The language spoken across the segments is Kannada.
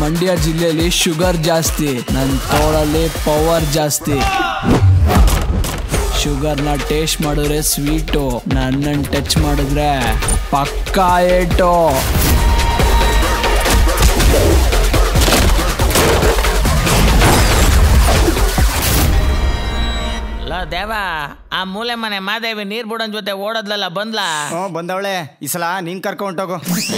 ಮಂಡ್ಯ ಜಿಲ್ಲೆಯಲ್ಲಿ ಶುಗರ್ ಜಾಸ್ತಿ ನನ್ನ ತೋಳಲ್ಲಿ ಪವರ್ ಜಾಸ್ತಿ ಶುಗರ್ನ ಟೇಸ್ಟ್ ಮಾಡಿದ್ರೆ ಸ್ವೀಟು ನನ್ನನ್ನು ಟಚ್ ಮಾಡಿದ್ರೆ ಪಕ್ಕಾ ಏಟು ಲೋ ದೇವ ಆ ಮೂಲೆ ಮನೆ ಮಾದೇವಿ ನೀರ್ ಬಿಡೋನ್ ಜೊತೆ ಓಡೋದ್ಲಲ್ಲ ಬಂದ್ಲಾ ಹ್ಞೂ ಬಂದವಳೆ ಈ ಸಲ ನೀನ್ ಕರ್ಕೊ ಹೊಂಟೋಗು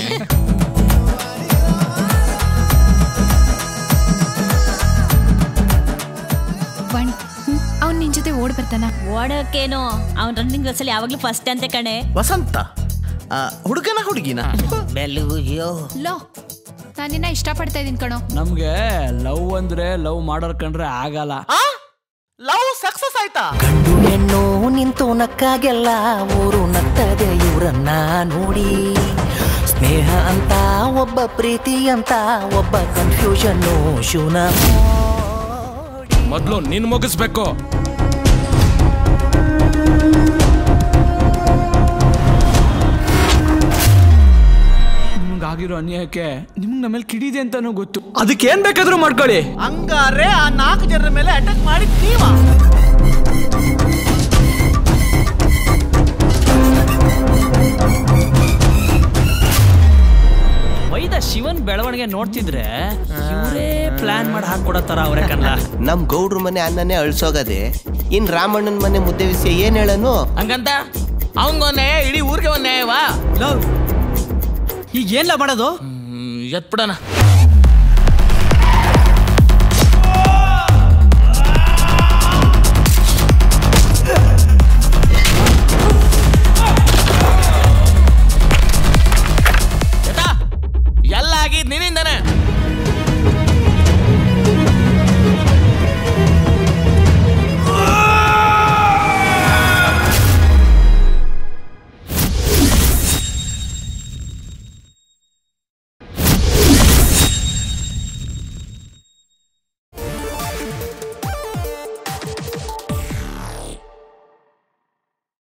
ವಾಣಿ ಅವ್ನು ನಿನ್ ಜೊತೆ ಓಡ್ ಬರ್ತಾನ ಓಡೋಕೇನು ಅವ್ನ್ ರನ್ನಿಂಗ್ ರೇಸಲ್ಲಿ ಯಾವಾಗ್ಲೂ ಫಸ್ಟ್ ಅಂತೆ ಕಣೆ ವಸಂತ ಆ, ಹುಡುಗನ ಹುಡುಗಿನ ಬೆಲ್ಲುಗು ಯೋ ಲೋ ನಾನಿನ್ನ ಇಷ್ಟಪಡ್ತಾ ಇದೀನಿ ಕಣೋ ನಮಗೆ ಲವ್ ಅಂದ್ರೆ ಲವ್ ಮಾಡೋರ್ ಕಂಡ್ರೆ ಆಗಲ್ಲ ಲವ್ ಸಕ್ಸಸ್ ಆಯ್ತಾ ಗಂಡು ಹೆಣ್ಣು ನಿಂತು ನಕ್ಕಾಗೆಲ್ಲ ಊರು ನಗ್ತದೆ ಇವರನ್ನ ನೋಡಿ ಸ್ನೇಹ ಅಂತ ಒಬ್ಬ ಪ್ರೀತಿ ಅಂತ ಒಬ್ಬ ಕನ್ಫ್ಯೂಷನ್ನು ಶೂನ ಮೊದಲು ನಿನ್ ಮುಗಿಸ್ಬೇಕು ನಿಮ್ಗಾಗಿರೋ ಅನ್ಯಾಯಕ್ಕೆ ನಿಮ್ಗೆ ನಮ್ಮಲ್ಲಿ ಕಿಡಿದೆ ಅಂತಾನೂ ಗೊತ್ತು ಅದಕ್ಕೆ ಏನ್ ಬೇಕಾದ್ರೂ ಮಾಡ್ಕೊಳ್ಳಿ ಹಂಗಾರೆ ಆ ನಾಲ್ಕು ಜನರ ಮೇಲೆ ಅಟ್ಯಾಕ್ ಮಾಡಿ ನೀವ ವೈದ ಶಿವನ್ ಬೆಳವಣಿಗೆ ನೋಡ್ತಿದ್ರೆ ಇವರೇ ಪ್ಲಾನ್ ಮಾಡಿ ಹಾಕೊಡೋ ತರ ಅವ್ರೆ ಕಣ್ಲ ನಮ್ ಗೌಡ್ರ ಮನೆ ಅನ್ನನೇ ಅಳ್ಸೋಗದೆ ಇನ್ ರಾಮಣ್ಣನ ಮನೆ ಮುದ್ದೆ ವಿಷಯ ಏನ್ ಹೇಳನು ಹಂಗಂತ ಅವನ್ಗೊಂದ್ ನ್ಯಾಯ ಇಡೀ ಊರಿಗೆ ಒಂದ್ ನ್ಯಾಯವಾ ಈಗ ಏನ್ಲ ಮಾಡೋದು ಎತ್ಬಿಡಣ